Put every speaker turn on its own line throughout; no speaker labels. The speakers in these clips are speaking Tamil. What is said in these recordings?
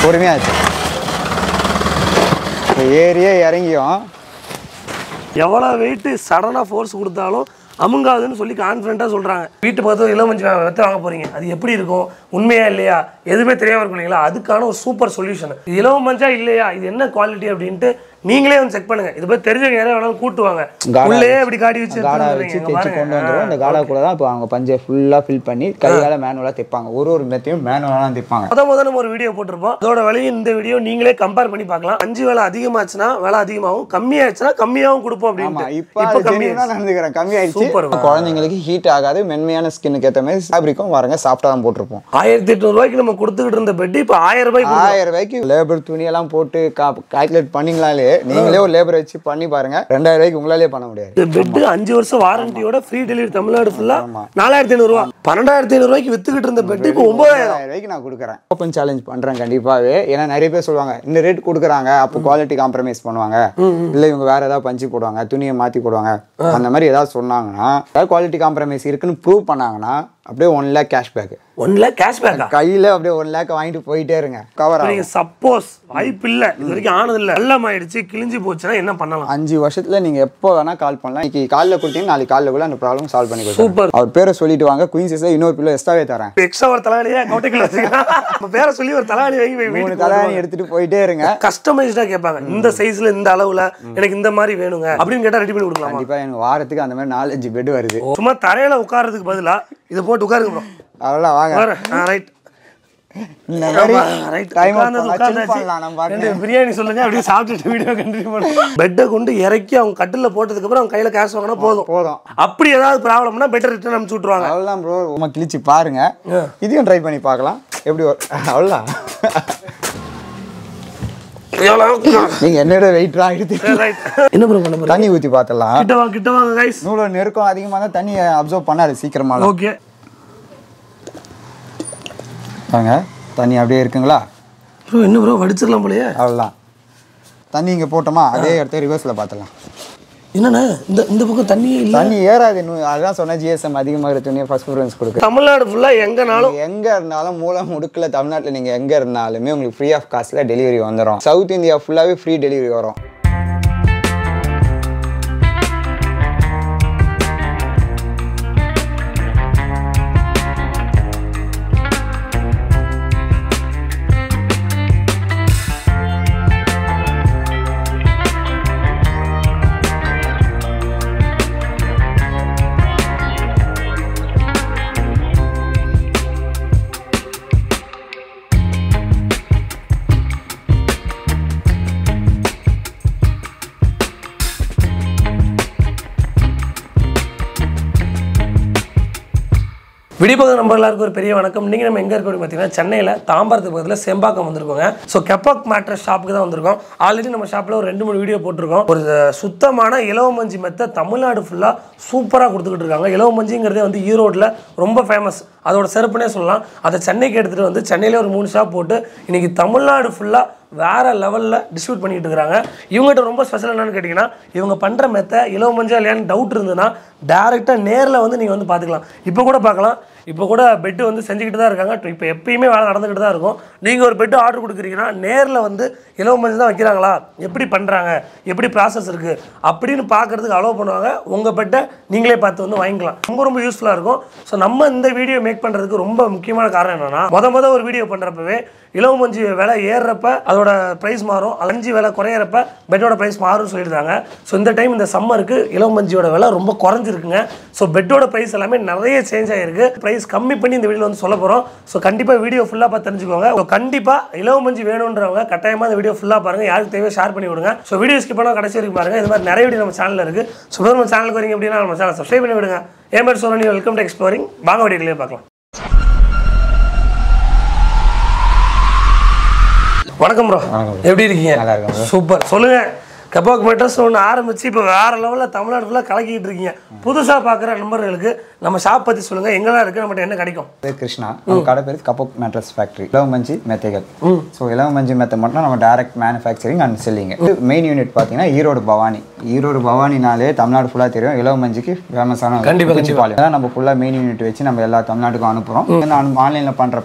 பொறுமையாச்சு இப்போ ஏறியே இறங்கியும்
எவ்வளோ வெயிட்டு சடனாக ஃபோர்ஸ் கொடுத்தாலும் அமுங்காதுன்னு சொல்லி கான்ஃபிடண்ட்டாக சொல்கிறாங்க வீட்டு பக்கத்தில் இளமஞ்சி வெத்த வாங்க போகிறீங்க அது எப்படி இருக்கும் உண்மையா இல்லையா எதுவுமே தெரியாமல் இருக்கும் இல்லைங்களா அதுக்கான ஒரு சூப்பர் சொல்யூஷன் இளவமஞ்சா இல்லையா இது என்ன குவாலிட்டி அப்படின்ட்டு நீங்களே வந்து செக் பண்ணுங்க இது போய் தெரிஞ்சவங்க யாராவது வேணாலும் கூட்டுவாங்க
காடா
உள்ளே இப்படி காட்டி வச்சு
காடா
எடுத்துட்டு
வச்சு
வந்துடுறீங்க.
தைச்சு
பாருங்க.
கொண்டு வந்துடும் இந்த காடா கூட தான் இப்போ அவங்க பஞ்சை ஃபுல்லாக ஃபில் பண்ணி கையால் மேனுவலாக தைப்பாங்க ஒரு ஒரு மெத்தையும் மேனுவலாக தான் தைப்பாங்க
முத முத நம்ம ஒரு வீடியோ போட்டிருப்போம் அதோட விலையும் இந்த வீடியோ நீங்களே கம்பேர் பண்ணி பார்க்கலாம் அஞ்சு விலை அதிகமாச்சுன்னா விலை அதிகமாகும் கம்மியாச்சுன்னா கம்மியாகவும் கொடுப்போம்
ஆமா
அப்படின்னு
இப்போ
இப்போ
அது
கம்மி
தான் நடந்துக்கிறேன் கம்மியாயிடுச்சு
சூப்பர்.
குழந்தைங்களுக்கு ஹீட் ஆகாது மென்மையான ஸ்கின்னுக்கு ஏற்ற மாதிரி ஃபேப்ரிக்கும் வரங்க சாஃப்டாக தான் போட்டிருப்போம்
ஆயிரத்தி எட்நூறு ரூபாய்க்கு நம்ம கொடுத்துக்கிட்டு இருந்த பெட் இப்போ ஆயிரம் ரூபாய்க்கு கொடுக்குறோம்.
ஆயிரம் ரூபாய்க்கு லேபர் துணியெல்லாம் போட்டு கால்குலேட் பண்ணீங்களாலே நீங்களே ஒரு லேபர் வச்சு பண்ணி பாருங்க ரெண்டாயிரம் ரூபாய்க்கு உங்களாலே பண்ண முடியாது
இந்த பெட் அஞ்சு வருஷம் வாரண்டியோட ஃப்ரீ டெலிவரி தமிழ்நாடு ஃபுல்லா நாலாயிரத்தி ஐநூறு ரூபா பன்னெண்டாயிரத்தி ஐநூறு ரூபாய்க்கு வித்துக்கிட்டு இருந்த பெட் இப்போ ஒன்பதாயிரம்
ஆயிரம் ரூபாய்க்கு நான் கொடுக்குறேன் ஓப்பன் சேலஞ்ச் பண்றேன் கண்டிப்பாவே ஏன்னா நிறைய பேர் சொல்லுவாங்க இந்த ரேட் கொடுக்குறாங்க அப்போ குவாலிட்டி காம்ப்ரமைஸ் பண்ணுவாங்க இல்ல இவங்க வேற ஏதாவது பஞ்சு போடுவாங்க துணியை மாத்தி போடுவாங்க அந்த மாதிரி ஏதாவது சொன்னாங்கன்னா ஏதாவது குவாலிட்டி காம்ப்ரமைஸ் இருக்குன்னு ப்ரூவ் பண்ணாங்கன்னா அப்படியே one lakh cashback
one lakh கேஷ்பேக்கா
கையில அப்படியே ஒன் லேக் வாங்கிட்டு போயிட்டே இருங்க கவர்
நீங்க சப்போஸ் வாய்ப்பு இல்ல இது வரைக்கும் ஆனது இல்ல வெள்ளம் ஆயிடுச்சு கிழிஞ்சு போச்சுன்னா என்ன பண்ணலாம்
அஞ்சு வருஷத்துல நீங்க எப்போ வேணா கால் பண்ணலாம் இன்னைக்கு காலைல கொடுத்தீங்கன்னா நாளைக்கு காலைல கூட அந்த ப்ராப்ளம் சால்வ் பண்ணி கொடுத்துருவோம்
சூப்பர்
அவர் பேரை சொல்லிட்டு வாங்க குயின் சைஸ்ல இன்னொரு பிள்ளை எக்ஸ்ட்ராவே தரேன்
எக்ஸ்ட்ரா ஒரு தலைவலியா கவுட்டைக்குள்ள வச்சுக்கலாம் நம்ம பேரை சொல்லி ஒரு தலைவலி வாங்கி போய்
மூணு
வீட்டுக்கு
தலைவாணி எடுத்துட்டு போயிட்டே இருங்க
கஸ்டமைஸ்டா கேட்பாங்க இந்த சைஸ்ல இந்த அளவுல எனக்கு இந்த மாதிரி வேணுங்க அப்படின்னு கேட்டா ரெடி பண்ணி கொடுக்கலாமா
கண்டிப்பா எனக்கு வாரத்துக்கு அந்த மாதிரி நாலஞ்சு பெட் வருது
சும்மா தரையில உட்கார்றதுக்கு பதிலா இதை போட்டு உட்காருங்க ப்ரோ
அதெல்லாம் வாங்க
ரைட்
இந்த மாதிரி
ரைட்
time out
உட்கார்ந்தது
பண்ணலாம், chill
உட்கார்ந்தாச்சு.
பண்ணலாம் நம்ம பாட்டுக்கு.
ரெண்டு பிரியாணி சொல்லுங்க அப்படியே சாப்பிட்டுட்டு வீடியோ கண்டினியூ பண்ணுங்க பெட்டை கொண்டு இறக்கி அவங்க கட்டில போட்டதுக்கு அப்புறம் அவங்க கையில கேஷ் வாங்கினா போதும்
போதும்
அப்படி ஏதாவது ப்ராப்ளம்னா பெட்டர் ரிட்டர்ன் அனுப்பிச்சு விட்டுருவாங்க
அவ்வளோதான் ப்ரோ உமா கிழிச்சு பாருங்க இதையும் ட்ரை பண்ணி பார்க்கலாம் எப்படி வரும் அவ்வளோதான் நீங்க என்னோட வெயிட்லாம் எடுத்து
ரைட் என்ன ப்ரோ பண்ண போறீங்க
தண்ணி ஊற்றி பார்த்துடலாம்
கிட்ட வாங்க கிட்ட வாங்க கைஸ்
நூலோட நெருக்கம் அதிகமாக தான் தண்ணியை அப்சர்வ் பண்ணாது சீக்கிரமாக
ஓகே
பாருங்க தண்ணி அப்படியே இருக்குங்களா
ப்ரோ என்ன ப்ரோ வடிச்சிடலாம் போலயே
அவ்வளோதான் தண்ணி இங்கே போட்டோமா அதே இடத்த ரிவர்ஸில் பார்த்துடலாம்
என்னண்ணே இந்த இந்த பக்கம் தண்ணியே இல்ல
தண்ணி ஏறாது இன்னும் அதுதான் சொன்னேன் ஜிஎஸ்எம் அதிகமாக துணியை ஃபர்ஸ்ட் ப்ரிஃபரன்ஸ் கொடுக்கு
தமிழ்நாடு ஃபுல்லா எங்கனாலும்
நீங்க எங்க இருந்தாலும் மூலம் முடுக்கில் தமிழ்நாட்டில் நீங்க எங்க இருந்தாலுமே உங்களுக்கு ஃப்ரீ ஆஃப் காஸ்ட்ல டெலிவரி வந்துடும் சவுத் இந்தியா ஃபுல்லாவே ஃப்ரீ டெலிவரி வரும்
விடிபக நம்ம எல்லாருக்கும் ஒரு பெரிய வணக்கம் நீங்கள் நம்ம எங்கே இருக்கோம் பார்த்தீங்கன்னா சென்னையில் தாம்பரத்துக்கு பக்கத்தில் செம்பாக்கம் வந்திருக்கோங்க ஸோ கெப்பாக் மேட்ரஸ் ஷாப்புக்கு தான் வந்திருக்கோம் ஆல்ரெடி நம்ம ஷாப்பில் ஒரு ரெண்டு மூணு வீடியோ போட்டிருக்கோம் ஒரு சுத்தமான இலவமஞ்சி மெத்தை தமிழ்நாடு ஃபுல்லாக சூப்பராக கொடுத்துக்கிட்டு இருக்காங்க இலவமஞ்சிங்கிறதே வந்து ஈரோட்டில் ரொம்ப ஃபேமஸ் அதோட சிறப்புனே சொல்லலாம் அதை சென்னைக்கு எடுத்துகிட்டு வந்து சென்னையிலே ஒரு மூணு ஷாப் போட்டு இன்னைக்கு தமிழ்நாடு ஃபுல்லாக வேற லெவலில் டிஸ்ட்ரிபியூட் பண்ணிட்டு இருக்காங்க இவங்ககிட்ட ரொம்ப ஸ்பெஷல் என்னன்னு கேட்டிங்கன்னா இவங்க பண்ணுற மெத்தை இலவ மஞ்சள் இல்லையான்னு டவுட் இருந்ததுன்னா டேரெக்டாக நேரில் வந்து நீங்கள் வந்து பார்த்துக்கலாம் இப்போ கூட பார்க்கலாம் இப்போ கூட பெட்டு வந்து செஞ்சுக்கிட்டு தான் இருக்காங்க இப்போ எப்பயுமே வேலை நடந்துக்கிட்டு தான் இருக்கும் நீங்கள் ஒரு பெட்டு ஆர்டர் கொடுக்குறீங்கன்னா நேரில் வந்து இலவ மஞ்சள் தான் வைக்கிறாங்களா எப்படி பண்ணுறாங்க எப்படி ப்ராசஸ் இருக்குது அப்படின்னு பார்க்கறதுக்கு அலோவ் பண்ணுவாங்க உங்கள் பெட்டை நீங்களே பார்த்து வந்து வாங்கிக்கலாம் ரொம்ப ரொம்ப யூஸ்ஃபுல்லாக இருக்கும் ஸோ நம்ம இந்த வீடியோ மேக் பண்ணுறதுக்கு ரொம்ப முக்கியமான காரணம் என்னன்னா முத முத ஒரு வீடியோ பண்ணுறப்பவே இலவமஞ்சி விலை ஏறுறப்ப அதோட ப்ரைஸ் மாறும் அஞ்சு விலை குறையிறப்ப பெட்டோட ப்ரைஸ் மாறும்னு சொல்லியிருந்தாங்க ஸோ இந்த டைம் இந்த சம்மருக்கு இலவமஞ்சியோட விலை ரொம்ப குறைஞ்சிருக்குங்க ஸோ பெட்டோட ப்ரைஸ் எல்லாமே நிறைய சேஞ்ச் ஆகிருக்கு ப்ரைஸ் கம்மி பண்ணி இந்த வீடியோவில் வந்து சொல்ல போகிறோம் ஸோ கண்டிப்பாக வீடியோ ஃபுல்லாக பார்த்து தெரிஞ்சுக்கோங்க ஸோ கண்டிப்பாக இலவமஞ்சி வேணுன்றவங்க கட்டாயமாக இந்த வீடியோ ஃபுல்லாக பாருங்கள் யாருக்கு தேவையோ ஷேர் பண்ணி விடுங்க ஸோ வீடியோ ஸ்கிப் பண்ணால் கடைசி வரைக்கும் பாருங்கள் இது மாதிரி நிறைய வீடியோ நம்ம சேனலில் இருக்குது ஸோ நம்ம சேனலுக்கு வரீங்க அப்படின்னா நம்ம சேனல் சப்ஸ்கிரைப் பண்ணி விடுங்க ஏன் பேர் சொல்லி வெல்கம் டு எக்ஸ்ப்ளோரிங் வாங்க வீடியோக்களே பார்க்கலாம் வணக்கம் ப்ரோ
வணக்கம்.
எப்படி இருக்கீங்க
நல்லா இருக்கேன் bro.
சூப்பர் சொல்லுங்க கபாக் மெட்ரஸ் ஒன்று ஆரம்பிச்சு இப்போ வேற லெவலில் தமிழ்நாடு ஃபுல்லாக கலக்கிட்டு இருக்கீங்க புதுசாக பார்க்குற நண்பர்களுக்கு நம்ம ஷாப் பற்றி சொல்லுங்க எங்கெல்லாம் இருக்கு நம்மகிட்ட என்ன கிடைக்கும்
பேர் கிருஷ்ணா நம்ம கடை பேர் கப்பப் மேட்ரஸ் ஃபேக்ட்ரி இலவமஞ்சி மெத்தைகள் ஸோ இலவமஞ்சி மெத்தை மட்டும் நம்ம direct manufacturing and selling main unit பார்த்தீங்கன்னா ஈரோடு பவானி ஈரோடு பவானினாலே தமிழ்நாடு ஃபுல்லாக தெரியும் இலவமஞ்சிக்கு ஃபேமஸான
கண்டிப்பா,
குச்சிப்பாளையம் அதான் நம்ம ஃபுல்லாக மெயின் யூனிட் வச்சு நம்ம எல்லா தமிழ்நாட்டுக்கும் அனுப்புகிறோம் ஆன்லைனில் பண்ணுறப்ப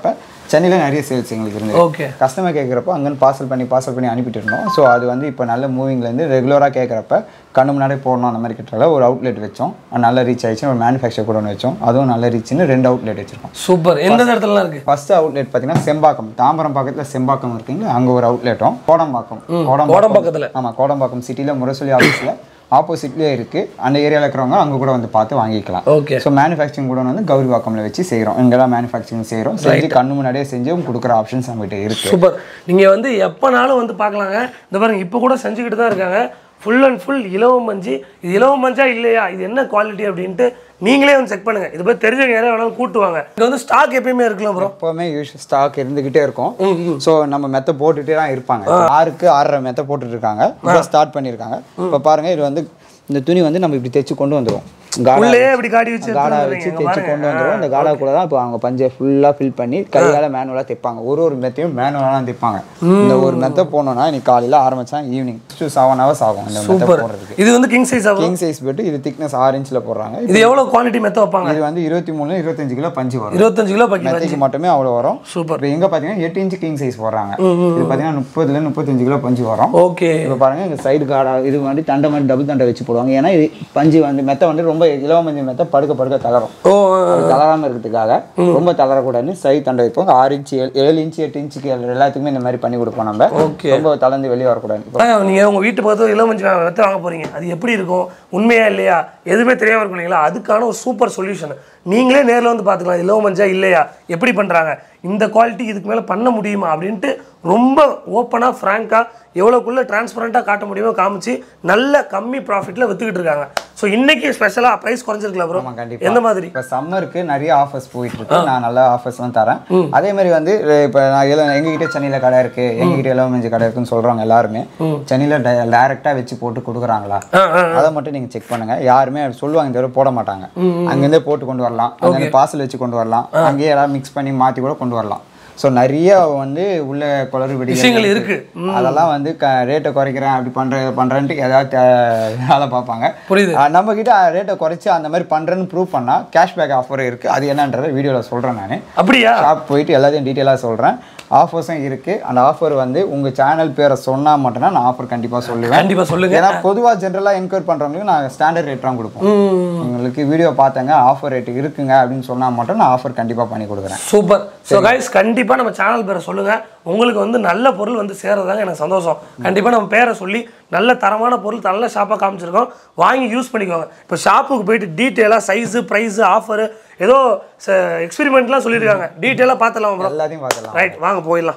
சென்னையில் நிறைய சேல்ஸ் எங்களுக்கு இருந்தது
ஓகே
கஸ்டமர் கேட்குறப்போ அங்கேருந்து பார்சல் பண்ணி பார்சல் பண்ணி அனுப்பிட்டு இருந்தோம் ஸோ அது வந்து இப்போ நல்ல மூவிங்லேருந்து ரெகுலராக கேட்குறப்ப கண்ணு முன்னாடி போடணும் அந்த மாதிரி கிட்ட ஒரு அவுட்லெட் வச்சோம் அது நல்ல ரீச் ஆயிடுச்சு ஒரு மேனுஃபேக்சர் கூட ஒன்று வச்சோம் அதுவும் நல்ல ரீச்னு ரெண்டு அவுட்லெட் வச்சிருக்கோம்
சூப்பர் எந்த இடத்துலலாம் இருக்கு
ஃபர்ஸ்ட் அவுட்லெட் பார்த்தீங்கன்னா செம்பாக்கம் தாம்பரம் பக்கத்தில் செம்பாக்கம் இருக்குங்களா அங்கே ஒரு அவுட்லெட்டும் கோடம்பாக்கம்
கோடம்பாக்கத்துல.
ஆமாம் கோடம்பாக்கம் சிட்டியில் முரசொலி ஆஃபீஸில் ஆப்போசிட்லேயே இருக்குது அந்த ஏரியாவில் இருக்கிறவங்க அங்கே கூட வந்து பார்த்து வாங்கிக்கலாம்
ஓகே
ஸோ மேனுஃபேக்சரிங் கூட வந்து கௌரிவாக்கம்ல வச்சு செய்கிறோம் இங்கெல்லாம் மேனுஃபேக்சரிங் செய்கிறோம் செஞ்சு கண்ணு முன்னாடியே செஞ்சும் கொடுக்குற ஆப்ஷன்ஸ் நம்மகிட்ட இருக்கு
சூப்பர் நீங்க வந்து எப்பனாலும் வந்து பார்க்கலாங்க இந்த பாருங்க இப்போ கூட செஞ்சுக்கிட்டு தான் இருக்காங்க ஃபுல் அண்ட் ஃபுல் இலவம் மஞ்சு இது இலவம் மஞ்சா இல்லையா இது என்ன குவாலிட்டி அப்படின்ட்டு நீங்களே வந்து செக் பண்ணுங்க இதை பத்தி தெரிஞ்சவங்க யாராவது வேணாலும் கூட்டுவாங்க இங்க வந்து ஸ்டாக் எப்பயுமே இருக்கலாம் ப்ரோ
எப்போவுமே யூஸ் ஸ்டாக் இருந்துகிட்டே இருக்கும் ஸோ நம்ம மெத்த போட்டுட்டே தான் இருப்பாங்க ஆறுக்கு ஆறரை மெத்த போட்டுட்டு இருக்காங்க இப்போ ஸ்டார்ட் பண்ணியிருக்காங்க இப்போ பாருங்க இது வந்து இந்த துணி வந்து நம்ம இப்படி தைச்சு கொண்டு வந்துருவோம் காடா
உள்ளே இப்படி காட்டி வச்சு
காடா
எடுத்துட்டு
வச்சு
வந்துடுறீங்க.
தைச்சு கொண்டு வந்துருவோம் இந்த காடா கூட தான் இப்போ அவங்க பஞ்சை ஃபுல்லாக ஃபில் பண்ணி கையால் மேனுவலாக தைப்பாங்க ஒரு ஒரு மெத்தையும் மேனுவலாக தான் தைப்பாங்க இந்த ஒரு மெத்தை போனோம்னா இன்னைக்கு காலையில் ஆரம்பிச்சா ஈவினிங் டு செவன் ஹவர்ஸ் ஆகும் இந்த மெத்தை
சூப்பர்
போடுறதுக்கு
இது வந்து கிங் சைஸ் ஆகும்
கிங் சைஸ் பெட்டு இது திக்னஸ் ஆறு இன்ச்சில் போடுறாங்க
இது எவ்வளவு குவாலிட்டி மெத்த வைப்பாங்க
இது வந்து இருபத்தி மூணு இருபத்தஞ்சு கிலோ பஞ்சு வரும்
இருபத்தஞ்சு கிலோ பக்கி
மெத்தைக்கு மட்டுமே அவ்வளோ வரும்
சூப்பர்
இப்போ எங்க பார்த்தீங்கன்னா எட்டு இன்ச்சு கிங் சைஸ் போடுறாங்க இது பார்த்தீங்கன்னா முப்பதுல முப்பத்தஞ்சு கிலோ பஞ்சு வரும்
ஓகே
இப்போ பாருங்க இந்த சைடு காடா இது வந்து தண்டை மாதிரி டபுள் தண்டை வச்சு போடுவாங்க ஏன்னா இது பஞ்சு வந்து மெத்தை வந்து ரொம்ப இலவ மஞ்சள் மெத்தை படுக்க படுக்க தளரும்
ஓ
அது தளராம இருக்கிறதுக்காக ரொம்ப தளரக்கூடாதுன்னு சைடு தண்டை வைப்போம் ஆறு இன்ச்சு ஏழு ஏழு இன்ச்சு எட்டு இன்ச்சுக்கு எல்லாத்துக்குமே இந்த மாதிரி பண்ணி கொடுப்போம் நம்ம
ஓகே
ரொம்ப தளர்ந்து வெளியே வரக்கூடாது இப்போ
அதான் நீங்க உங்க வீட்டு பக்கத்துல இளமஞ்சி வெத்த வாங்க போறீங்க அது எப்படி இருக்கும் உண்மையா இல்லையா எதுவுமே தெரியாம இருக்கும் இல்லைங்களா அதுக்கான ஒரு சூப்பர் சொல்யூஷன் நீங்களே நேர்ல வந்து பாத்துக்கலாம் இளவமஞ்சா இல்லையா எப்படி பண்றாங்க இந்த குவாலிட்டி இதுக்கு மேல பண்ண முடியுமா அப்படின்ட்டு ரொம்ப ஓப்பனா ஃப்ராங்கா எவ்வளோக்குள்ள டிரான்ஸ்பரண்ட்டாக காட்ட முடியுமோ காமிச்சு நல்ல கம்மி ப்ராஃபிட்ல வித்துக்கிட்டு இருக்காங்க ஸோ இன்னைக்கு ஸ்பெஷலாக ப்ரைஸ் குறைஞ்சிருக்கலாம் ப்ரோ
ஆமா, கண்டிப்பா.
எந்த மாதிரி
இப்போ சம்மருக்கு நிறைய ஆஃபர்ஸ் போயிட்டு இருக்கு நான் நல்ல ஆஃபர்ஸ்லாம் தரேன் அதே மாதிரி வந்து இப்போ நான் இள எங்ககிட்ட சென்னையில் கடை இருக்கு எங்ககிட்ட இளவமஞ்சி கடை இருக்குன்னு சொல்றவங்க எல்லாருமே சென்னையில் டைரக்டா வச்சு போட்டு கொடுக்குறாங்களா
ஆ ஆ
அதை மட்டும் நீங்க செக் பண்ணுங்க யாருமே அப்படி சொல்லுவாங்க இந்த தடவை போட மாட்டாங்க அங்கேருந்தே போட்டு கொண்டு வரலாம் அங்கேருந்து பார்சல் வச்சு கொண்டு வரலாம் அங்கேயே யாராவது மிக்ஸ் பண்ணி மாத்தி கூட கொண்டு வரலாம் ஸோ நிறைய வந்து உள்ள குளறுபடி
விஷயங்கள் இருக்கு.
அதெல்லாம் வந்து க ரேட்டை குறைக்கிறேன் அப்படி பண்றேன் இதை பண்றேன்ட்டு ஏதாவது தே- வேலை பார்ப்பாங்க
புரியுது
ஆஹ் நம்ம கிட்ட ரேட்டை குறைச்சி அந்த மாதிரி பண்றேன்னு ப்ரூவ் பண்ணா கேஷ்பேக் ஆஃபர் இருக்கு அது என்னன்றதை வீடியோவில் சொல்றேன் நான்
அப்படியா
ஷாப் போயிட்டு எல்லாத்தையும் டீட்டெயிலாக சொல்றேன் ஆஃபர்ஸும் இருக்கு அந்த ஆஃபர் வந்து உங்க சேனல் பேரை சொன்னா மட்டும்தான் நான் ஆஃபர் கண்டிப்பா சொல்லுவேன்
கண்டிப்பா சொல்லுங்க
ஏன்னா பொதுவா ஜென்ரலா என்கொயர் பண்றவங்களுக்கு நான் ஸ்டாண்டர்ட் ரேட் தான் கொடுப்போம் உங்களுக்கு வீடியோ பார்த்தங்க ஆஃபர் ரேட் இருக்குங்க அப்படின்னு சொன்னா மட்டும் நான் ஆஃபர் கண்டிப்பா பண்ணி கொடுக்குறேன்
சூப்பர் ஸோ கைஸ் கண்டிப்பாக நம்ம சேனல் பேரை சொல்லுங்கள் உங்களுக்கு வந்து நல்ல பொருள் வந்து சேர்றதாங்க எனக்கு சந்தோஷம் கண்டிப்பாக நம்ம பேரை சொல்லி நல்ல தரமான பொருள் நல்ல ஷாப்பாக காமிச்சிருக்கோம் வாங்கி யூஸ் பண்ணிக்கோங்க இப்போ ஷாப்புக்கு போயிட்டு டீட்டெயிலாக சைஸு ப்ரைஸு ஆஃபரு ஏதோ எக்ஸ்பெரிமெண்ட்லாம் சொல்லியிருக்காங்க டீட்டெயிலாக பார்த்துலாம் ப்ரோ
எல்லாத்தையும் பார்க்கலாம்
ரைட் வாங்க போயிடலாம்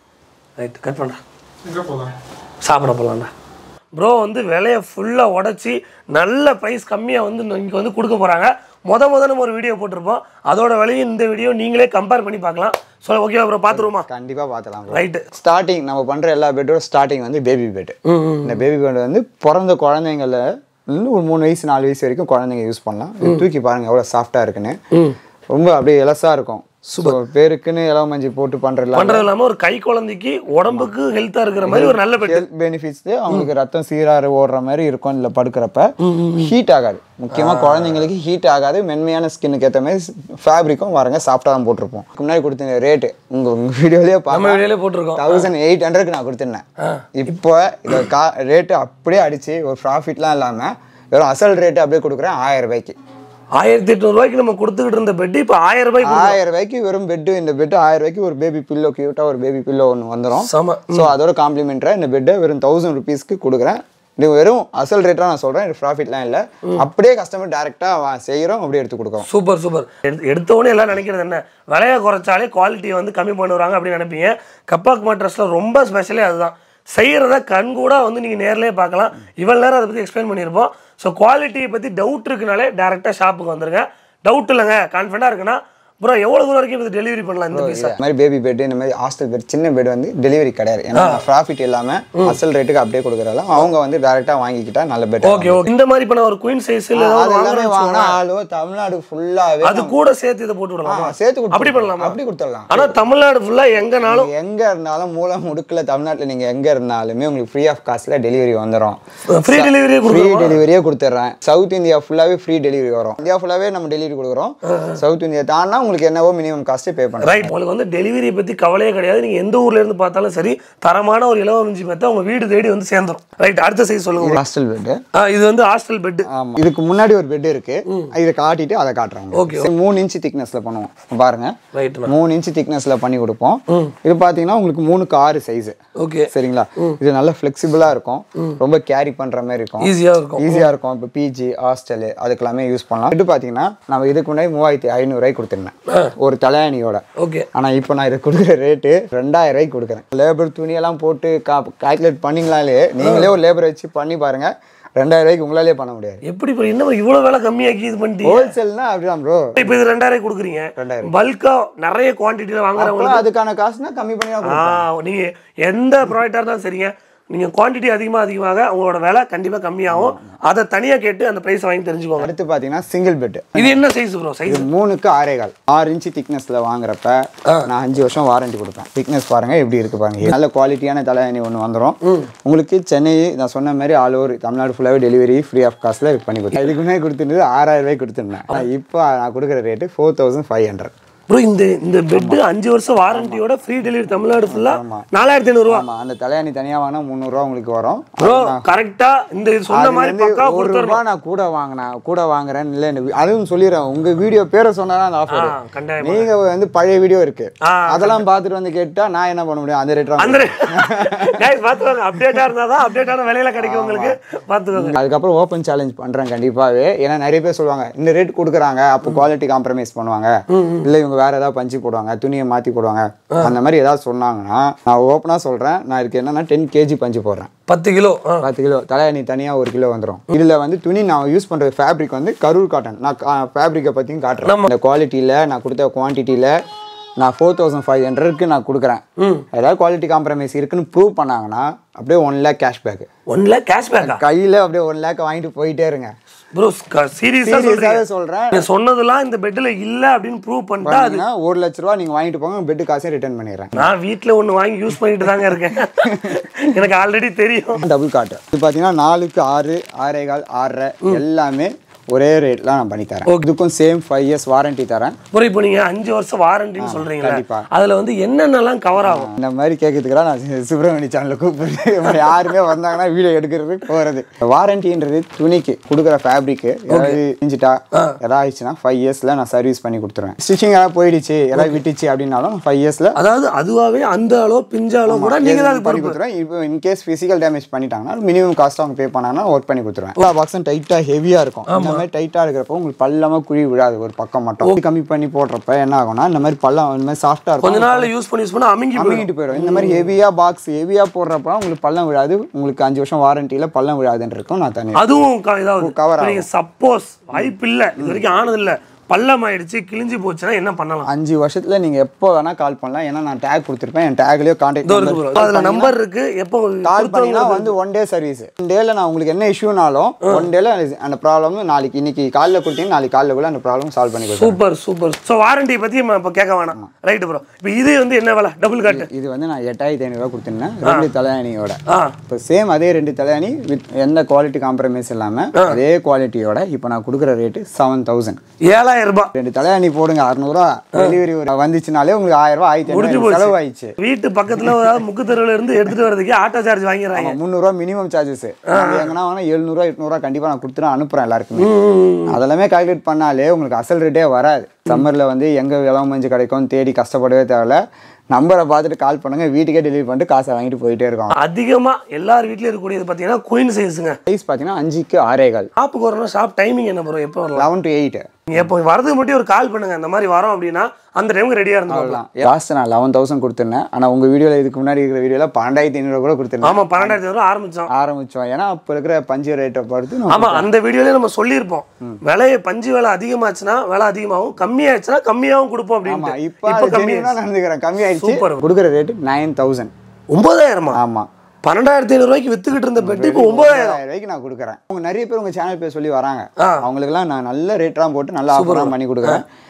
ரைட் கட் பண்ணுறேன்
எங்கே போகலாம்
சாப்பிட போகலாம்டா ப்ரோ வந்து விலையை ஃபுல்லாக உடச்சி நல்ல ப்ரைஸ் கம்மியாக வந்து இங்கே வந்து கொடுக்க போகிறாங்க முத முத நம்ம ஒரு வீடியோ போட்டிருப்போம் அதோட விலையும் இந்த வீடியோ நீங்களே கம்பேர் பண்ணி பார்க்கலாம் ஸோ ஓகேவா ப்ரோ பார்த்துருவோமா
கண்டிப்பா பார்த்துலாம்
ரைட்டு
ஸ்டார்டிங் நம்ம பண்ற எல்லா பெட்டோட ஸ்டார்டிங் வந்து பேபி பெட் இந்த பேபி பெட் வந்து பிறந்த குழந்தைங்கள இருந்து ஒரு மூணு வயசு நாலு வயசு வரைக்கும் குழந்தைங்க யூஸ் பண்ணலாம் இது தூக்கி பாருங்க எவ்வளவு சாஃப்டா இருக்குன்னு ரொம்ப அப்படியே இலசா இருக்கும் ஸோ பேருக்குன்னு இலவ மஞ்சி போட்டு பண்றதுல
பண்ணுறது இல்லாமல் ஒரு கை குழந்தைக்கு உடம்புக்கு ஹெல்த்தாக இருக்கிற மாதிரி ஒரு நல்ல பெட்
ஹெல்த் பெனிஃபிட்ஸ் அவங்களுக்கு ரத்தம் சீராறு ஓடுற மாதிரி இருக்கும் இதுல படுக்கிறப்ப ஹீட் ஆகாது முக்கியமா குழந்தைங்களுக்கு ஹீட் ஆகாது மென்மையான ஸ்கின்னுக்கு ஏற்ற மாதிரி ஃபேப்ரிக்கும் வரங்க சாஃப்டாக தான் போட்டிருப்போம் இதுக்கு முன்னாடி கொடுத்த ரேட்டு உங்க உங்க வீடியோலயே
நம்ம
பார்க்கலாம்
வீடியோலே போட்டிருக்கோம்
தௌசண்ட் எயிட் ஹண்ட்ரட்க்கு நான் கொடுத்துருந்தேன் இப்போ இந்த கா ரேட்டு அப்படியே அடிச்சு ஒரு ப்ராஃபிட்லாம் இல்லாம வெறும் அசல் ரேட்டு அப்படியே கொடுக்குறேன் ஆயிரம் ரூபாய்க்கு
ஆயிரத்தி எட்நூறுவாய்க்கு நம்ம கொடுத்துக்கிட்டு இருந்த பெட்டு இப்போ ஆயிரம் ரூபாய்க்கு
ஆயிரம் ரூபாய்க்கு வெறும் பெட்டு இந்த பெட்டு ஆயிரம் ரூபாய்க்கு ஒரு பேபி பில்லோ கியூட்டா ஒரு பேபி பில்லோ ஒன்று வந்துடும்
செம
ஸோ அதோட காம்ப்ளிமெண்ட்டாக இந்த பெட்டை வெறும் தௌசண்ட் ருபீஸ்க்கு கொடுக்குறேன் இது வெறும் அசல் ரேட்டாக நான் சொல்கிறேன் இது ப்ராஃபிட்லாம் இல்லை அப்படியே கஸ்டமர் டேரெக்டாக செய்கிறோம் அப்படியே எடுத்து கொடுக்குறோம்
சூப்பர் சூப்பர் எடுத்து எடுத்த உடனே எல்லாம் நினைக்கிறது என்ன விலையை குறைச்சாலே குவாலிட்டியை வந்து கம்மி பண்ணுறாங்க அப்படின்னு நினைப்பீங்க கப்பாக் மேட்ரஸில் ரொம்ப ஸ்பெஷலே அதுதான் செய்கிறத கண் கூட வந்து நீங்கள் நேர்லயே பார்க்கலாம் இவ்வளோ நேரம் அதை பற்றி எக்ஸ்பிளைன் பண்ணியிருப்போம் ஸோ குவாலிட்டியை பற்றி டவுட் இருக்குனாலே டேரெக்டாக ஷாப்புக்கு வந்துருங்க டவுட் இல்லைங்க கான்ஃபிடண்டாக இருக்குன்னா ப்ரோ எவ்வளோ தூரம் வரைக்கும் இது டெலிவரி பண்ணலாம் இந்த பீஸை
இந்த மாதிரி பேபி பெட் இந்த மாதிரி ஹாஸ்டல் பெட் சின்ன பெட் வந்து டெலிவரி கிடையாது ஏன்னா ப்ராஃபிட் இல்லாமல் அசல் ரேட்டுக்கு அப்படியே கொடுக்குறதால அவங்க வந்து டேரெக்டாக வாங்கிக்கிட்டா நல்ல பெட்
ஓகே ஓகே இந்த மாதிரி இப்போ நான் ஒரு குயின் சைஸ் இல்லை
அது
ஏதாவது
எல்லாமே
வாங்குறேன்னு
வாங்கினா
வச்சுக்கோங்களேன்.
ஆளோ தமிழ்நாடு ஃபுல்லாகவே
அது கூட சேர்த்து இதை போட்டு விடலாமா
சேர்த்து கொடுத்து
அப்படி பண்ணலாமா
அப்படி கொடுத்துடலாம்
ஆனால் தமிழ்நாடு ஃபுல்லாக எங்கனாலும்
நீங்க எங்க இருந்தாலும் மூல முடுக்குல தமிழ்நாட்டுல நீங்க எங்க இருந்தாலுமே உங்களுக்கு ஃப்ரீ ஆஃப் காஸ்ட்ல டெலிவரி வந்துடும்
ஃப்ரீ டெலிவரியே
ஃப்ரீ
கொடுக்குறோம்
டெலிவரியே கொடுத்துட்றேன் சவுத் இந்தியா ஃபுல்லாவே ஃப்ரீ டெலிவரி வரும் இந்தியா ஃபுல்லாவே நம்ம டெலிவரி கொடுக்குறோம் சவுத் இந்தியா தாண்டா உங்களுக்கு என்னவோ மினிமம் காஸ்ட் பே பண்ணுறேன்
ரைட் உங்களுக்கு வந்து டெலிவரியை பற்றி கவலையே கிடையாது நீங்கள் எந்த ஊர்ல இருந்து பார்த்தாலும் சரி தரமான ஒரு இளவரஞ்சி மெத்த உங்கள் வீடு தேடி வந்து சேர்ந்துரும் ரைட் அடுத்த சைஸ் சொல்லுங்க
ஹாஸ்டல் பெட்டு
ஆ, இது வந்து ஹாஸ்டல் பெட்
ஆமா இதுக்கு முன்னாடி ஒரு பெட் இருக்கு இதை காட்டிட்டு அதை காட்டுறாங்க
Okay.
மூணு இன்ச் திக்னஸ்ல பண்ணுவோம் பாருங்க
ரைட்
மூணு இன்ச் திக்னஸ்ல பண்ணி கொடுப்போம் இது பாத்தீங்கன்னா உங்களுக்கு மூணுக்கு ஆறு சைஸ்
ஓகே
சரிங்களா இது நல்லா ஃபிளெக்சிபிளா இருக்கும் ரொம்ப கேரி பண்ற மாதிரி இருக்கும்
ஈஸியாக இருக்கும்
ஈஸியா இருக்கும் இப்போ பிஜி ஹாஸ்டல் அதுக்கெல்லாமே யூஸ் பண்ணலாம் இது பாத்தீங்கன்னா நம்ம இதுக்கு முன்னாடி மூவாயிரத்தி ஐநூறுரூவாய்க்கு கொடுத்துருந்தேன் ஒரு தலையணியோட
ஓகே
ஆனா இப்போ நான் இதை கொடுக்குற ரேட்டு ரெண்டாயிரம் ரூபாய்க்கு கொடுக்குறேன் லேபர் துணியெல்லாம் போட்டு கால்குலேட் பண்ணீங்களாலே நீங்களே ஒரு லேபர் வச்சு பண்ணி பாருங்க ரெண்டாயிரம் ரூபாய்க்கு உங்களாலே பண்ண முடியாது
எப்படி இப்போ என்ன இவ்வளோ வேலை கம்மியாக்கி இது பண்ணிட்டீங்க
ஹோல்சேல்னா அப்படிதான் ப்ரோ
இப்போ இது ரெண்டாயிரம் கொடுக்குறீங்க பல்கா நிறைய குவான்டிட்டியில் வாங்குறவங்க
அதுக்கான காசுனா கம்மி பண்ணி தான்
ஆ நீங்க எந்த ப்ராடக்டாக இருந்தாலும் சரிங்க நீங்க குவான்டிட்டி அதிகமாக அதிகமாக உங்களோட விலை கண்டிப்பாக கம்மியாகும் அதை தனியாக கேட்டு அந்த ப்ரைஸ் வாங்கி தெரிஞ்சுக்கோங்க
அடுத்து பாத்தீங்கன்னா சிங்கிள் பெட்
இது என்ன சைஸ் ப்ரோ சைஸ்
இது மூணுக்கு ஆறேகால் ஆறு இன்ச்சு திக்னஸ்ல வாங்குறப்ப நான் அஞ்சு வருஷம் வாரண்டி கொடுப்பேன் திக்னஸ் பாருங்க எப்படி இருக்கு பாருங்க இது நல்ல குவாலிட்டியான தலையணி ஒன்று வந்துடும் உங்களுக்கு சென்னை நான் சொன்ன மாதிரி ஆல் ஓவர் தமிழ்நாடு ஃபுல்லாகவே டெலிவரி ஃப்ரீ ஆஃப் காஸ்ட்ல பண்ணி கொடுத்தேன் இதுக்கு முன்னாடி கொடுத்துருந்தது ஆறாயிரம் ரூபாய்க்கு கொடுத்துருந்தேன் ஆனா இப்போ நான் கொடுக்குற rate four thousand five hundred
bro இந்த இந்த பெட்டு அஞ்சு வருஷம் வாரண்டியோட ஃப்ரீ டெலிவரி தமிழ்நாடு ஃபுல்லாக நாலாயிரத்தி ஐநூறுரூவா
ஆமா அந்த தலையணி தனியா வாங்கினா முந்நூறுரூவா உங்களுக்கு வரும்
ப்ரோ கரெக்டா இந்த இது சொன்ன
அதுல
மாதிரி
இருந்து
பக்கா
ஒரு
கொடுத்துறோம்
ரூபா நான் கூட வாங்கினேன் கூட வாங்குறேன் இல்லை எனக்கு அதுவும் சொல்லிடுறேன் உங்க வீடியோ பேரை சொன்னாதான் அந்த ஆஃபர்
கண்டாயம்
நீங்க வந்து பழைய வீடியோ இருக்கு
ஆ,
அதெல்லாம் பார்த்துட்டு வந்து கேட்டா நான் என்ன பண்ண முடியும் அந்த ரேட்
அந்த கைஸ் பார்த்துக்கோங்க அப்டேட்டாக இருந்தால் தான் அப்டேட்டான விலையில கிடைக்கும் உங்களுக்கு பார்த்துக்கோங்க
அதுக்கப்புறம் ஓப்பன் சேலஞ்ச் பண்றேன் கண்டிப்பாவே ஏன்னா நிறைய பேர் சொல்லுவாங்க இந்த ரேட் கொடுக்குறாங்க அப்போ குவாலிட்டி காம்ப்ரமைஸ் பண்ணுவாங்க இல்ல இவங்க வேற ஏதாவது பஞ்சு போடுவாங்க துணியை மாத்தி போடுவாங்க அந்த மாதிரி ஏதாவது சொன்னாங்கன்னா நான் ஓப்பனா சொல்றேன் நான் இதுக்கு என்னன்னா டென் கேஜி பஞ்சு போடுறேன்
பத்து கிலோ ஆ
பத்து கிலோ தலையணி தனியாக ஒரு கிலோ வந்துடும் இதில் வந்து துணி நான் யூஸ் பண்ணுற ஃபேப்ரிக் வந்து கரூர் காட்டன் நான் ஃபேப்ரிக்கை பற்றியும் காட்டுறேன் இந்த குவாலிட்டியில் நான் கொடுத்த குவான்டிட்டியில் நான் ஃபோர் தௌசண்ட் ஃபைவ் ஹண்ட்ரட்க்கு நான் கொடுக்குறேன் ஏதாவது குவாலிட்டி காம்ப்ரமைஸ் இருக்குன்னு ப்ரூவ் பண்ணாங்கன்னா அப்படியே one lakh cashback
one lakh கேஷ்பேக்கா
கையில் அப்படியே ஒன் லேக் வாங்கிட்டு போயிட்டே இருங்க
ப்ரோ சீரியஸாக
சீரியஸாகவே
சொல்றீங்க
சொல்கிறேன்
நீங்க சொன்னதெல்லாம் இந்த பெட்ல இல்ல அப்படின்னு ப்ரூவ் பண்ணிட்டா அது
ஒரு லட்ச ரூபா நீங்கள் வாங்கிட்டு போங்க பெட்டு காசையும் ரிட்டர்ன் பண்ணிடுறேன்
நான் வீட்ல ஒண்ணு வாங்கி யூஸ் பண்ணிட்டு தாங்க இருக்கேன் எனக்கு ஆல்ரெடி தெரியும்
டபுள் காட்டு இது பார்த்தீங்கன்னா நாலுக்கு ஆறு ஆறே கால் ஆறரை எல்லாமே ஒரே ரேட்ல நான் பண்ணி தரேன் இதுக்கும் சேம் ஃபைவ் இயர்ஸ் வாரண்டி தரேன்
ப்ரோ இப்போ நீங்க அஞ்சு வருஷம் வாரண்டின்னு சொல்றீங்களா
கண்டிப்பா.
அதுல வந்து என்னென்னலாம் கவர் ஆகும்
இந்த மாதிரி கேட்கறதுக்குலாம் நான் சி- சுப்பிரமணிய சேனலில் கூப்பிட்டு இவங்க யாருமே வந்தாங்கன்னா வீடியோ எடுக்கிறது போகிறது வாரண்டின்றது துணிக்கு கொடுக்குற ஃபேப்ரிக்கு ஏதாவது செஞ்சுட்டா ஏதாவது ஆயிடுச்சுன்னா ஃபைவ் இயர்ஸில் நான் சர்வீஸ் பண்ணி கொடுத்துருவேன் ஸ்டிச்சிங் ஏதாவது போயிடுச்சு ஏதாவது விட்டுச்சு அப்படின்னாலும் ஃபைவ் இயர்ஸில்
அதாவது அதுவாவே அந்த அளவு பிஞ்சாலோ கூட நீங்க தான் அது
பண்ணி
பொறுப்பு.
கொடுத்துருவேன் இப்போ இன்கேஸ் ஃபிசிக்கல் டேமேஜ் பண்ணிட்டாங்கன்னா மினிமம் காஸ்ட் அவங்க பே பண்ணாங்கன்னா ஒர்க் பண்ணி கொடுத்துருவேன் எல்லா பாக்ஸும் டைட்டாக ஹெவியாக இருக்கும் இந்த மாதிரி டைட்டாக இருக்கிறப்போ உங்களுக்கு பள்ளமாக குழி விழாது ஒரு பக்கம் மட்டும் கம்மி பண்ணி போடுறப்ப என்ன ஆகும்னா இந்த மாதிரி பள்ளம் இந்த மாதிரி சாஃப்டாக இருக்கும்
கொஞ்ச நாள் யூஸ் பண்ணி யூஸ் பண்ணி அமுங்கி போயிடும்
அமுங்கிட்டு போயிடும் இந்த மாதிரி ஹெவியா பாக்ஸ் ஹெவியா போடுறப்ப உங்களுக்கு பள்ளம் விழாது உங்களுக்கு அஞ்சு வருஷம் வாரண்டியில பள்ளம் விழாதுன்னு இருக்கும் நான் தனி
அதுவும் க- இதாகுது
cover
இப்ப நீங்க சப்போஸ் வாய்ப்பு இல்ல இது வரைக்கும் ஆனது இல்ல பள்ளம் ஆயிடுச்சு கிழிஞ்சு போச்சுன்னா என்ன பண்ணலாம்
அஞ்சு வருஷத்துல நீங்க எப்போ வேணா கால் பண்ணலாம் ஏன்னா நான் டேக் கொடுத்துருப்பேன் என் டேக்லயோ கான்டாக்ட்
இதோ இருக்கு bro. அதுல நம்பர் இருக்கு எப்போ
கால் பண்ணீங்கன்னா வந்து ஒன் டே சர்வீஸ் ஒன் டேல நான் உங்களுக்கு என்ன இஷ்யூனாலும் ஒன் டேல அந்த ப்ராப்ளம் நாளைக்கு இன்னைக்கு காலைல கொடுத்தீங்கன்னா நாளைக்கு காலைல அந்த ப்ராப்ளம் சால்வ் பண்ணி கொடுத்துருவேன்
சூப்பர் சூப்பர் ஸோ வாரண்டி பத்தி நம்ம இப்போ கேட்க வேணாம் ரைட் ப்ரோ இப்போ இது வந்து என்ன விலை டபுள் காட்டு
இது வந்து நான் எட்டாயிரத்தி ஐநூறுரூவா கொடுத்துருந்தேன் ரெண்டு தலையணியோட
ஆ
இப்போ சேம் அதே ரெண்டு தலையணி வித் எந்த குவாலிட்டி காம்ப்ரமைஸ் இல்லாமல் அதே குவாலிட்டியோட இப்போ நான் கொடுக்குற ரேட்டு செவன் தௌசண்ட்
ஏழாயிரம் ரூபாய்
ரெண்டு தலையணி போடுங்க அறுநூறுவா டெலிவரி வந்துச்சுனாலே உங்களுக்கு ஆயிரம் ரூபாய் ஆயிரத்தி
முடிஞ்சு
ஐநூறு
போச்சு.
செலவு ஆயிடுச்சு
வீட்டு பக்கத்துல ஏதாவது முக்கு தெருவுல இருந்து எடுத்துட்டு வரதுக்கு ஆட்டோ சார்ஜ் வாங்கிடுறாங்க
முந்நூறுரூவா மினிமம் சார்ஜஸ் எங்கன்னா வேணா எழுநூறுவா எட்நூறுவா கண்டிப்பாக நான் கொடுத்துட்டு அனுப்புறேன் எல்லாருக்குமே அதெல்லாமே கால்குலேட் பண்ணாலே உங்களுக்கு அசல் ரேட்டே வராது சம்மரில் வந்து எங்கே இளவு மஞ்சள் கிடைக்கும் தேடி கஷ்டப்படவே தேவையில்ல நம்பரை பார்த்துட்டு கால் பண்ணுங்க வீட்டுக்கே டெலிவரி பண்ணிட்டு காசை வாங்கிட்டு போயிட்டே இருக்கோம்
அதிகமா எல்லார் வீட்லயும் இருக்கக்கூடியது பார்த்தீங்கன்னா குயின் சைஸுங்க
சைஸ் பார்த்தீங்கன்னா அஞ்சுக்கு ஆறேகால்
ஷாப்புக்கு வரணும் ஷாப் டைமிங் என்ன ப்ரோ எப்போ வரலாம்
லெவன் டு எயிட்
நீங்க எப்போ வரதுக்கு மட்டும் ஒரு கால் பண்ணுங்க இந்த மாதிரி வரோம் அப்படின்னா அந்த டைமுக்கு ரெடியா இருந்துக்கலாம்
லாஸ்ட் நான் லெவன் தௌசண்ட் கொடுத்துருந்தேன் ஆனால் உங்கள் வீடியோவில் இதுக்கு முன்னாடி இருக்கிற வீடியோவில் பன்னெண்டாயிரத்தி ஐநூறுவா கூட கொடுத்துருந்தேன்
ஆமா பன்னெண்டாயிரத்தி ரூபா ஆரம்பிச்சோம்
ஆரம்பிச்சோம் ஏன்னா அப்போ இருக்கிற பஞ்சு ரேட்டை பொறுத்து நம்ம
ஆமா அந்த வீடியோலயே நம்ம சொல்லியிருப்போம் விலையை பஞ்சு விலை அதிகமாச்சுன்னா விலை அதிகமாகும் கம்மியாச்சுன்னா கம்மியாகவும் கொடுப்போம்
ஆமா
அப்படின்னு
இப்போ
இப்போ கம்மி
கம்மியாக நடந்துக்கிறேன் கம்மி ஆயிடுச்சு
Super.
கொடுக்குற ரேட்டு நைன் தௌசண்ட்
ஒன்பதாயிரமா
ஆமா
பன்னெண்டாயிரத்தி ஐநூறு ரூபாய்க்கு வித்துக்கிட்டு இருந்த பெட்டு இப்போ ஒன்பதாயிரம்
ஒன்பதாயிரம் ரூபாய்க்கு நான் கொடுக்குறேன் அவங்க நிறைய பேர் உங்க சேனல் பேர் சொல்லி வராங்க
ஆ.
அவங்களுக்குலாம் நான் நல்ல ரேட்லாம் போட்டு நல்ல ஆஃபர்லாம் பண்ணி கொடுக்குறேன்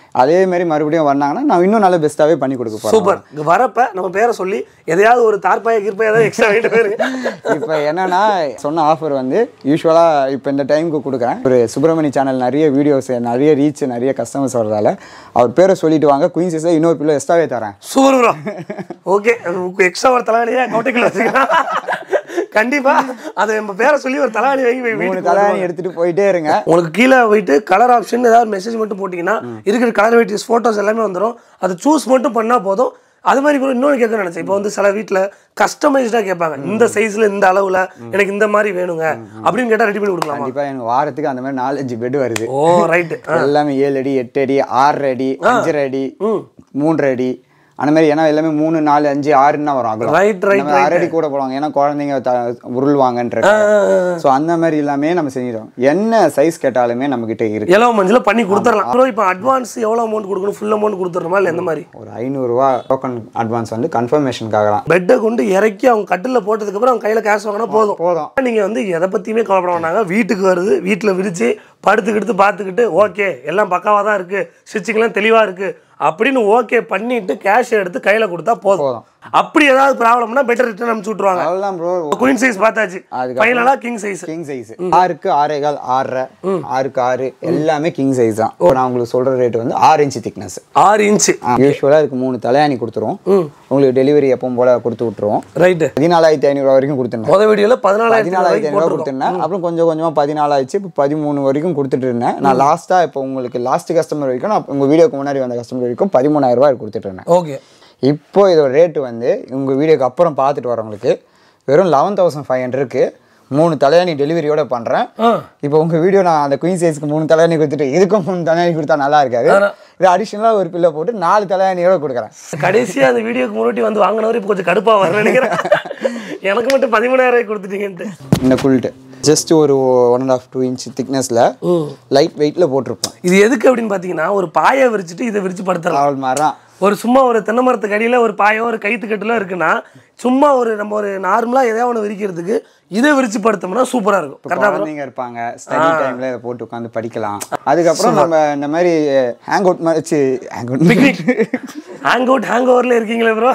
அதே மாதிரி மறுபடியும் வந்தாங்கன்னா நான் இன்னும் நல்ல பெஸ்ட்டாகவே பண்ணி கொடுக்க போகிறேன்
சூப்பர் இங்க வரப்ப நம்ம பேரை சொல்லி எதையாவது ஒரு தார்பாய கிருப்பாய ஏதாவது எக்ஸ்ட்ரா வாங்கிட்டு போயிருங்க
இப்போ என்னன்னா சொன்ன ஆஃபர் வந்து யூஸ்வலாக இப்போ இந்த டைமுக்கு கொடுக்குறேன் ஒரு சுப்பிரமணி சேனல் நிறைய வீடியோஸ் நிறைய ரீச் நிறைய கஸ்டமர்ஸ் வர்றதால அவர் பேரை சொல்லிட்டு வாங்க குயின் சைஸில் இன்னொரு பிள்ளை எக்ஸ்ட்ராவே தரேன்
சூப்பர் ப்ரோ ஓகே எக்ஸ்ட்ரா ஒரு தலைவலியே கவுட்டைக்குள்ள வச்சுக்கலாம் கண்டிப்பா அதை நம்ம பேரை சொல்லி ஒரு தலைவலி வாங்கி போய்
மூணு
வீட்டுக்கு
தலைவாணி எடுத்துட்டு போயிட்டே இருங்க
உங்களுக்கு கீழே போயிட்டு கலர் ஆப்ஷன் ஏதாவது மெசேஜ் மட்டும் போட்டிங்கன்னா இருக்கிற கலர் வெரைட்டிஸ் ஃபோட்டோஸ் எல்லாமே வந்துடும் அதை சூஸ் மட்டும் பண்ணால் போதும் அது மாதிரி கூட இன்னொன்று கேட்க நினச்சேன் இப்போ வந்து சில வீட்டில் கஸ்டமைஸ்டாக கேட்பாங்க இந்த சைஸில் இந்த அளவில் எனக்கு இந்த மாதிரி வேணுங்க அப்படின்னு கேட்டால் ரெடி பண்ணி கொடுக்கலாமா
கண்டிப்பாக எனக்கு வாரத்துக்கு அந்த மாதிரி நாலஞ்சு பெட் வருது
ஓ ரைட்டு
எல்லாமே ஏழு அடி எட்டு அடி ஆறு அடி அஞ்சரை அடி மூன்றரை அடி அந்த மாதிரி ஏன்னா எல்லாமே மூணு நாலு அஞ்சு ஆறுன்னு தான் வரும் அகலம்
Right, right,
நம்ம அரை அடி கூட போடுவாங்க ஏன்னா குழந்தைங்க த- உருள்வாங்கன்ற ஸோ அந்த மாதிரி எல்லாமே நம்ம செஞ்சிடும் என்ன சைஸ் கேட்டாலுமே நம்ம கிட்ட இருக்கு
எவ்வளோ மஞ்சள் பண்ணி கொடுத்துடலாம் ப்ரோ இப்போ அட்வான்ஸ் எவ்வளோ அமௌண்ட் கொடுக்கணும் ஃபுல் அமௌண்ட் கொடுத்துடணுமா இல்லை எந்த மாதிரி
ஒரு ஐநூறுரூவா டோக்கன் அட்வான்ஸ் வந்து கன்ஃபர்மேஷனுக்காக தான்
பெட்டை கொண்டு இறக்கி அவங்க கட்டில் போட்டதுக்கப்புறம் அவங்க கையில் கேஷ் வாங்கினா போதும்
போதும்
நீங்கள் வந்து எதை பற்றியுமே கவலைப்பட வேண்டாங்க வீட்டுக்கு வருது வீட்டில் விரித்து படுத்துக்கிட்டு பார்த்துக்கிட்டு ஓகே எல்லாம் பக்காவாக தான் இருக்குது ஸ்டிச்சிங்லாம் தெளிவாக இருக்குது அப்படின்னு ஓகே பண்ணிட்டு கேஷ் எடுத்து கையில் கொடுத்தா போதும்
போதும்.
அப்படி ஏதாவது ப்ராப்ளம்னா பெட்டர் ரிட்டர்ன் அனுப்பிச்சு விட்ருவாங்க
அதெல்லாம் ப்ரோ
குயின் சைஸ் பார்த்தாச்சு
அதுக்கப்புறம்
ஃபைனலாக கிங் சைஸ்
கிங் சைஸ் ஆறுக்கு ஆறேகால் ஆறரை ஆறுக்கு ஆறு எல்லாமே கிங் சைஸ் தான் இப்போ நான் உங்களுக்கு சொல்ற ரேட் வந்து ஆறு இன்ச்சு திக்னஸ்
ஆறு இன்ச்சு
யூஸ்வலாக இதுக்கு மூணு தலையாணி கொடுத்துருவோம் உங்களுக்கு டெலிவரி எப்பவும் போல கொடுத்து விட்டுருவோம்
ரைட்டு
பதினாலாயிரத்தி ஐநூறுரூவா வரைக்கும் கொடுத்துருந்தேன்
முத வீடியோவில் பதினாலாயிரத்தி
பதினாலாயிரத்தி ஐநூறுவா கொடுத்துருந்தேன் அப்புறம் கொஞ்சம் கொஞ்சமாக பதினாலாயிடுச்சு இப்போ பதிமூணு வரைக்கும் கொடுத்துட்டு இருந்தேன் நான் லாஸ்ட்டாக இப்போ உங்களுக்கு லாஸ்ட் கஸ்டமர் வரைக்கும் நான் உங்கள் வீடியோக்கு முன்னாடி வந்த கஸ்டமர் வரைக்கும் பதிமூணாயிரம் ரூபாய் கொடுத்துட்டு இருந்தேன்
ஓகே
இப்போ இதோட ரேட்டு வந்து உங்கள் வீடியோக்கு அப்புறம் பார்த்துட்டு வரவங்களுக்கு வெறும் லெவன் தௌசண்ட் ஃபைவ் ஹண்ட்ரட்க்கு மூணு தலையாணி டெலிவரியோட பண்ணுறேன்
ஆ
இப்போ உங்கள் வீடியோ நான் அந்த குயின் சைஸ்க்கு மூணு தலையாணி கொடுத்துட்டு இதுக்கும் மூணு தலையாணி கொடுத்தா நல்லா இருக்காது
ஆனா-
இது அடிஷ்னலாக ஒரு பில்லை போட்டு நாலு தலையாணியோட கொடுக்குறேன்
கடைசியாக அந்த வீடியோக்கு முன்னாடி வந்து வாங்கினவர் இப்போ கொஞ்சம் கடுப்பாக வர நினைக்கிறேன் எனக்கு மட்டும் பதிமூணாயிரம் ரூபாய் கொடுத்துட்டீங்கன்ட்டு
இந்த குல்ட்டு ஜஸ்ட் ஒரு one and half two inch திக்னஸில் லைட் வெயிட்டில் போட்டிருப்போம்
இது எதுக்கு அப்படின்னு பார்த்தீங்கன்னா ஒரு பாயை விரிச்சிட்டு இதை விரிச்சு படுத்துறலாம்
அவள் மாதிரி தான்
ஒரு சும்மா ஒரு தென்னை மரத்துக்கு அடியில் ஒரு பாயோ ஒரு கைத்து கட்டுலாம் இருக்குன்னா சும்மா ஒரு நம்ம ஒரு நார்மலாக எதையா ஒன்று விரிக்கிறதுக்கு இதை விரிச்சு படுத்தோம்னா சூப்பராக இருக்கும் கரெக்டாக
குழந்தைங்க இருப்பாங்க ஸ்டடி டைம்ல இதை போட்டு உட்காந்து படிக்கலாம் அதுக்கப்புறம் நம்ம இந்த மாதிரி ஹேங் அவுட் மாதிரி hang out
picnic hang out hang ஓவரில் இருக்கீங்களே ப்ரோ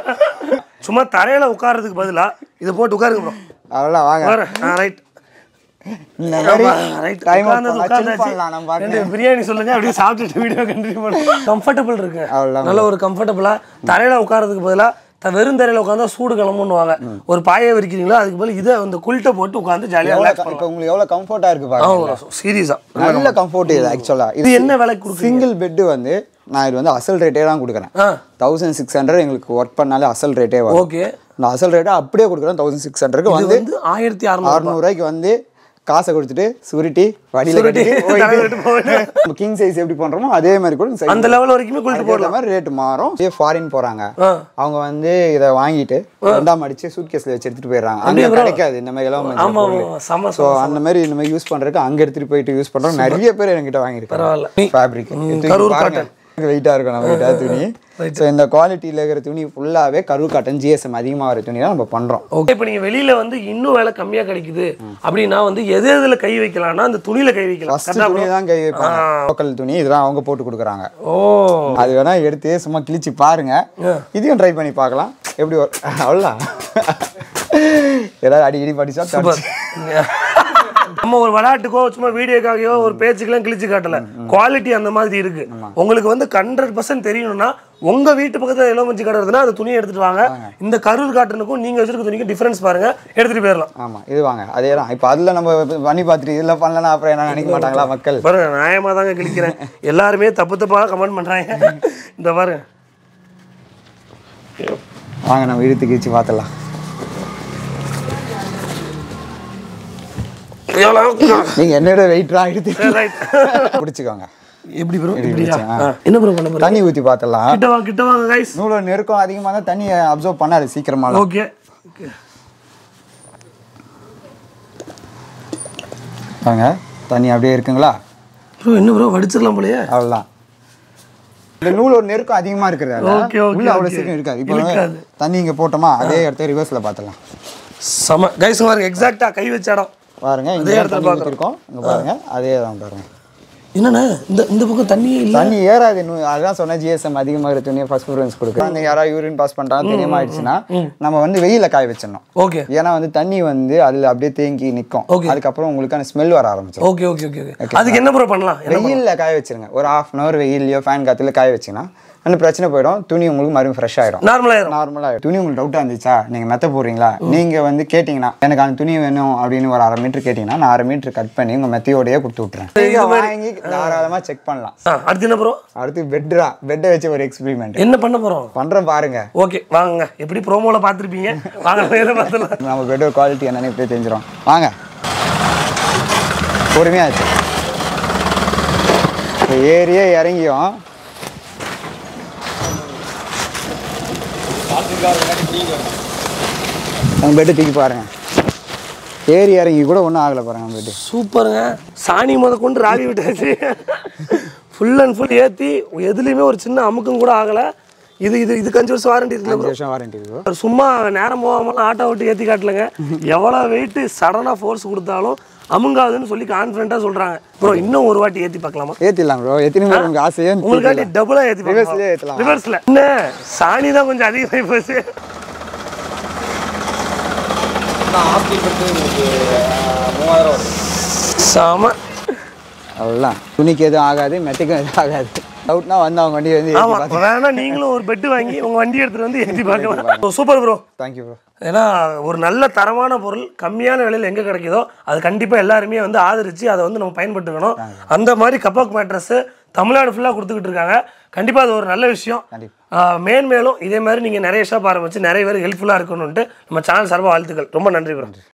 சும்மா தரையில் உட்கார்றதுக்கு பதிலாக இதை போட்டு உட்காருங்க ப்ரோ
அவ்வளோ வாங்க
வரேன் ஆ ரைட்
இந்த மாதிரி
ரைட்
டைம்
உட்கார்ந்தது
chill
உட்கார்ந்தாச்சு
பண்ணலாம் நம்ம பாட்டு.
ரெண்டு பிரியாணி சொல்லுங்க அப்படியே சாப்பிட்டுட்டு வீடியோ கண்டினியூ பண்ணுங்க கம்ஃபர்டபுள் இருக்கு
அவ்வளவுதான்.
நல்ல ஒரு கம்ஃபர்டபுளா தரையில உட்காரதுக்கு பதிலா த வெறும் தரையில உட்காந்தா சூடு கிளம்புன்னுவாங்க ஒரு பாயை விரிக்கிறீங்களோ அதுக்கு பதில் இதை அந்த குல்ட்டை போட்டு உட்காந்து ஜாலியாக ரிலாக்ஸ்
இப்போ உங்களுக்கு எவ்வளோ கம்ஃபர்ட்டாக இருக்கு பாருங்க
பண்ணலாம் சீரியஸா
நல்ல கம்ஃபர்ட் இது ஆக்சுவலாக
இது என்ன விலைக்கு கொடுக்குறீங்க
சிங்கிள் பெட்டு வந்து நான் இது வந்து அசல் ரேட்டே தான் கொடுக்குறேன்
ஆ
தௌசண்ட் சிக்ஸ் ஹண்ட்ரட் எங்களுக்கு ஒர்க் பண்ணாலே அசல் ரேட்டே வரும்
ஓகே
நான் அசல் ரேட்டை அப்படியே கொடுக்குறேன் தௌசண்ட் சிக்ஸ் ஹண்ட்ரட்க்கு
இது
வந்து
வந்து ஆயிரத்தி அறநூறு
அறுநூறுவாய்க்கு வந்து காசை கொடுத்துட்டு சுருட்டி வடியில்
சுருட்டி, தலையில விட்டு போயிட்டு.
நம்ம கிங் சைஸ் எப்படி பண்றோமோ அதே மாதிரி கூட size
அந்த லெவல் வரைக்குமே குல்ட்டு
அதுக்கேத்த மாதிரி ரேட் மாறும் இதே ஃபாரின் போறாங்க
ஆ.
அவங்க வந்து இதை வாங்கிட்டு ரெண்டாம் அடிச்சு சூட் கேஸ்ல வச்சு எடுத்துட்டு போயிடுறாங்க அங்க கிடைக்காது இந்த மாதிரி எல்லாம்
ஆமா ஆமா செம
ஸோ அந்த மாதிரி இந்த மாதிரி யூஸ் பண்றதுக்கு அங்க எடுத்துட்டு போயிட்டு யூஸ் பண்றோம் நிறைய பேர் என்கிட்ட வாங்கியிருக்காங்க
பரவாயில்ல
ஃபேப்ரிக்
கரூர்
வெயிட்டா இருக்கும் நம்ம கிட்ட துணி ஸோ இந்த குவாலிட்டியில் இருக்கிற துணி ஃபுல்லாவே கரூர் காட்டன் ஜிஎஸ்எம் அதிகமாக வர துணி தான் நம்ம பண்றோம்
ஓகே இப்போ நீங்கள் வெளியில் வந்து இன்னும் விலை கம்மியாக கிடைக்குது அப்படின்னா வந்து எது எதில் கை வைக்கலாம்னா அந்த துணியில் கை வைக்கலாம்
ஃபர்ஸ்ட் துணி தான் கை வைப்பாங்க லோக்கல் துணி இதெல்லாம் அவங்க போட்டு கொடுக்குறாங்க
ஓ
அது வேணா எடுத்து சும்மா கிழிச்சு பாருங்க இதையும் ட்ரை பண்ணி பார்க்கலாம் எப்படி வரும் அவ்வளோதான் ஏதாவது அடி இடி படிச்சா
சூப்பர் நம்ம ஒரு விளையாட்டுக்கோ சும்மா வீடியோக்காகவோ ஒரு பேச்சுக்கெல்லாம் கிழிச்சு காட்டல குவாலிட்டி அந்த மாதிரி இருக்கு உங்களுக்கு வந்து ஹண்ட்ரட் பர்சன்ட் தெரியணும்னா உங்க வீட்டு பக்கத்துல இளவஞ்சி கடை இருக்குன்னா அந்த துணியை எடுத்துட்டு வாங்க இந்த கரூர் காட்டனுக்கும் நீங்க வச்சிருக்க துணிக்கும் டிஃபரன்ஸ் பாருங்க எடுத்துட்டு போயிடலாம்
ஆமா இது வாங்க அதே தான் இப்போ அதில் நம்ம பண்ணி பார்த்துட்டு இதில் பண்ணலன்னா அப்புறம் என்ன நினைக்க மாட்டாங்களா மக்கள்
பாருங்க நியாயமா தாங்க கிழிக்கிறேன் எல்லாருமே தப்பு தப்பாக கமெண்ட் பண்றாங்க இந்த பாருங்க
வாங்க நம்ம இழுத்து கிழிச்சு பார்த்துடலாம்
எவ்வளோ
நீங்க என்னோட வெயிட்லாம் இழுத்து
ரைட்
பிடிச்சிக்கோங்க
எப்படி ப்ரோ இப்படியா
ஆ.
ஆ. என்ன ப்ரோ பண்ண போறீங்க
தண்ணி ஊற்றி பார்த்துடலாம்
கிட்ட வாங்க கிட்ட வாங்க கைஸ்
நூலோட நெருக்கம் அதிகமாக தான் தண்ணியை அப்சர்வ் பண்ணாது சீக்கிரமாக
ஓகே
வாங்க தண்ணி அப்படியே இருக்குங்களா
ப்ரோ என்ன ப்ரோ வடிச்சிடலாம் போலயே
அவ்வளோதான் இந்த நூலோட நெருக்கம் அதிகமாக இருக்கிறதால
Okay, okay,
உள்ள அவ்வளோ
okay.
சீக்கிரம் இருக்காது இப்போ
இழுக்காது.
தண்ணி இங்கே போட்டோமா அதே இடத்த ரிவர்ஸில் பார்த்துடலாம்
செம கைஸ் பாருங்க எக்ஸாக்டா கை வச்ச இடம்
பாருங்க
அதே
இங்கே
இடத்துல
தண்ணி ஊற்றிருக்கோம் இங்கே பாருங்க அதே தான் பாருங்க
என்னண்ணே இந்த இந்த பக்கம் தண்ணியே இல்லை
தண்ணி ஏறாது இன்னும் அதான் சொன்ன ஜிஎஸ்எம் அதிகமாக துணியை ஃபர்ஸ்ட் ப்ரிஃபரன்ஸ் கொடுக்கு அந்த யாராவது யூரின் பாஸ் பண்ணுறாங்க தெரியாம நம்ம வந்து வெயில காய வச்சிடணும்
ஓகே
ஏன்னா வந்து தண்ணி வந்து அதுல அப்படியே தேங்கி நிக்கும்
Okay.
அதுக்கப்புறம் உங்களுக்கான ஸ்மெல் வர ஆரம்பிச்சிடும்
ஓகே ஓகே ஓகே ஓகே அதுக்கு என்ன ப்ரோ பண்ணலாம் என்ன
வெயில்ல காய வச்சிருங்க ஒரு ஹாஃப் அன் ஹவர் வெயில்லையோ ஃபேன் காத்துல காய வச்சீங்கன்னா அந்த பிரச்சனை போயிடும் துணி உங்களுக்கு மறுபடியும் ஃப்ரெஷ் ஆயிடும்
நார்மலாயிரும்
நார்மலா துணி உங்களுக்கு டவுட்டா இருந்துச்சா நீங்க மெத்த போடுறீங்களா நீங்க வந்து கேட்டீங்கன்னா எனக்கு அந்த துணி வேணும் அப்படின்னு ஒரு அரை மீட்டர் கேட்டீங்கன்னா நான் அரை மீட்டர் கட் பண்ணி உங்க மெத்தையோடயே கொடுத்து விட்டுறேன் நீங்க வாங்கி தாராளமா செக் பண்ணலாம்
ஆ அடுத்து என்ன ப்ரோ
அடுத்து பெட்ரா பெட்டை வச்சு ஒரு எக்ஸ்பெரிமெண்ட்
என்ன பண்ண போறோம்
பண்றேன் பாருங்க
ஓகே வாங்க எப்படி ப்ரோமோல பார்த்துருப்பீங்க வாங்க நேரில் பார்த்துலாம்
நம்ம பெட்டோட குவாலிட்டி என்னன்னு இப்படியே தெரிஞ்சிடும் வாங்க பொறுமையாச்சு இப்போ ஏறியே இறங்கியும் நம்ம பெட்டு தூக்கி பாருங்க ஏறி இறங்கி கூட ஒன்றும் ஆகலை பாருங்க நம்ம பெட்டு
சூப்பருங்க சாணி முத கொண்டு ராவி விட்டாச்சு ஃபுல் அண்ட் ஃபுல் ஏற்றி எதுலேயுமே ஒரு சின்ன அமுக்கம் கூட ஆகலை இது இது இதுக்கு அஞ்சு வருஷம் வாரண்டி இருக்குல்ல
அஞ்சு வருஷம் வாரண்டி இருக்கும்
bro? சும்மா நேரம் போகாமலாம் ஆட்டோ விட்டு ஏற்றி காட்டலங்க எவ்வளோ வெயிட்டு சடனாக ஃபோர்ஸ் கொடுத்தாலும் அமுங்காதுன்னு சொல்லி கான்ஃபிடண்ட்டாக சொல்கிறாங்க ப்ரோ இன்னும் ஒரு வாட்டி ஏற்றி பார்க்கலாமா
ஏற்றிடலாம் ப்ரோ எத்தனை பேர் உங்களுக்கு ஆசையே
உங்களுக்காண்டி டபுளாக ஏற்றி
Reverse-லயே ஏத்தலாம்.
ரிவர்ஸில் என்ன சாணி தான் கொஞ்சம் அதிகமாகி போச்சு செம
அவ்வளோதான் துணிக்கு எதுவும் ஆகாது மெத்தைக்கும் எதுவும் ஆகாது டவுட்னா வந்து அவங்க வண்டியை வந்து ஏற்றி
ஆமா வேணா நீங்களும் ஒரு பெட்டு வாங்கி உங்க வண்டி எடுத்துட்டு வந்து ஏற்றி பார்க்கலாம் சூப்பர் ப்ரோ
தேங்க்யூ ப்ரோ
ஏன்னா ஒரு நல்ல தரமான பொருள் கம்மியான விலையில் எங்கே கிடைக்குதோ அது கண்டிப்பாக எல்லாருமே வந்து ஆதரித்து அதை வந்து நம்ம பயன்படுத்திக்கணும் அந்த மாதிரி கப்பாக் மேட்ரஸ் தமிழ்நாடு ஃபுல்லாக கொடுத்துக்கிட்டு இருக்காங்க கண்டிப்பாக அது ஒரு நல்ல விஷயம் ஆஹ் மேன்மேலும் இதே மாதிரி நீங்கள் நிறைய ஷாப் ஆரம்பிச்சு நிறைய பேர் ஹெல்ப்ஃபுல்லாக இருக்கணும்ட்டு நம்ம சேனல் சார்பாக வாழ்த்துக்கள் ரொம்ப நன்றி ப்ரோ